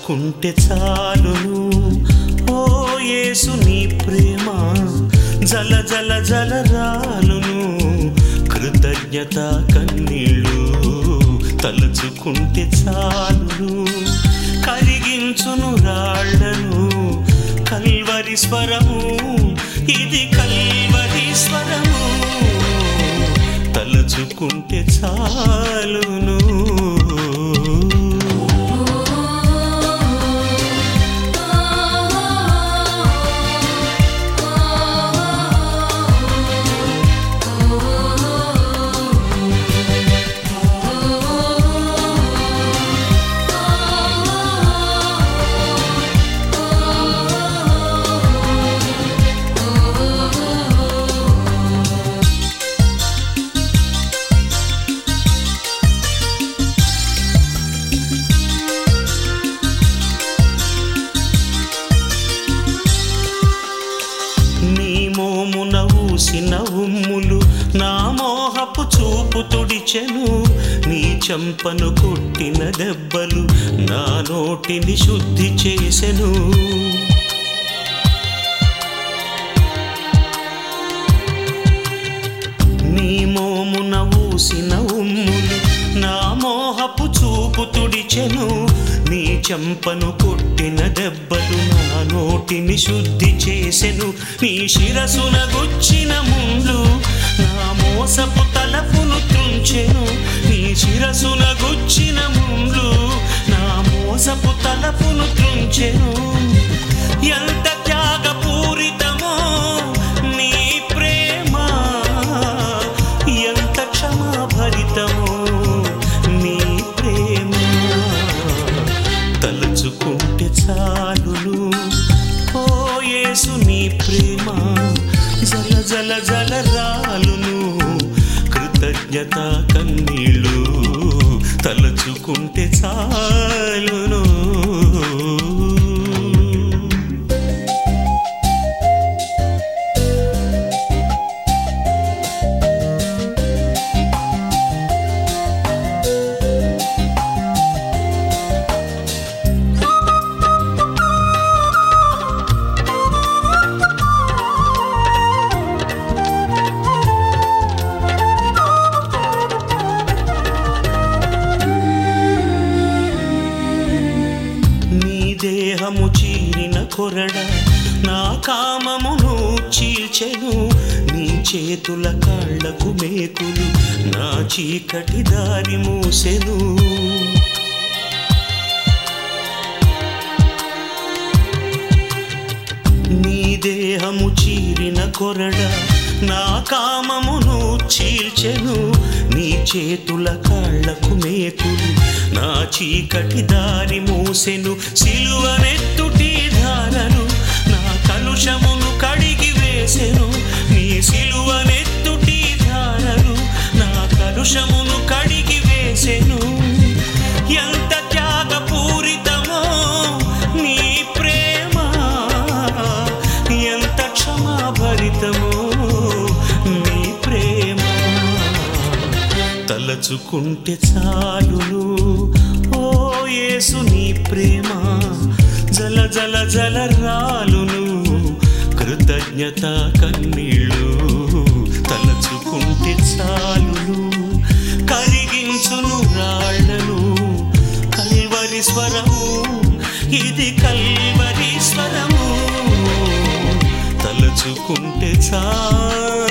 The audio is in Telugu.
తలుచుకుంటే చాలును ఓ యేసు నీ ప్రేమ జల జల జల రాలును కృతజ్ఞత కన్నీళ్ళు తలుచుకుంటే చాలును కరిగించును రాళ్లను కల్వరి స్వరము ఇది కల్వరి స్వరము తలుచుకుంటే చాలును నీ మోమున ఊసిన ఉమ్ములు నా మోహపు చూపు తుడిచెను నీ చెంపను కొట్టిన దెబ్బలు నా నోటిని శుద్ధి చేసెను నీ మోమున ఊసిన ఉమ్ములు నా మోహపు చూపు తుడిచెను నీ చెంపను కొట్టిన దెబ్బలు నా నోటిని శుద్ధి చేసెను నీ శిరసున గుచ్చిన ముందు నా మోసపు తలపును త్రుంచెను నీ శిరసున గుచ్చిన ముందు నా మోసపు తలపును త్రుంచెను ఎంత త్యాగపూరితమో నీ ప్రేమ ఎంత క్షమాభరితమో నీ ప్రేమ తలుచుకుంటే చాలును ఓ యేసు నీ ప్రేమ జల జల జల రాలును కృతజ్ఞత కన్నీళ్ళు తలుచుకుంటే చాలును నీ దేహము చీరిన కొరడ నా కామమును చీల్చెను నీ చేతుల కాళ్లకు మేకులు నా చీకటి దారి మూసెను నీ దేహము చీరిన కొరడ నా కామమును చీల్చెను నీ చేతుల కాళ్లకు మేకులు నా చీకటి దారి మూసెను సిలువనెత్తుటి ధారను నా కలుషమును కడిగి వేసెను నీ సిలువనెత్తుటి ధారను నా కలుషమును కడిగి వేసెను ఎంత త్యాగపూరితమో నీ ప్రేమ ఎంత క్షమాభరితమో నీ ప్రేమ తలచుకుంటే చాలును ఓ యేసు నీ ప్రేమ జల జల జల రాలును కృతజ్ఞత కన్నీళ్ళు తలచుకుంటే చాలును కరిగించును రాళ్లను కల్వరి స్వరము ఇది కల్వరి స్వరము తలచుకుంటే చాలు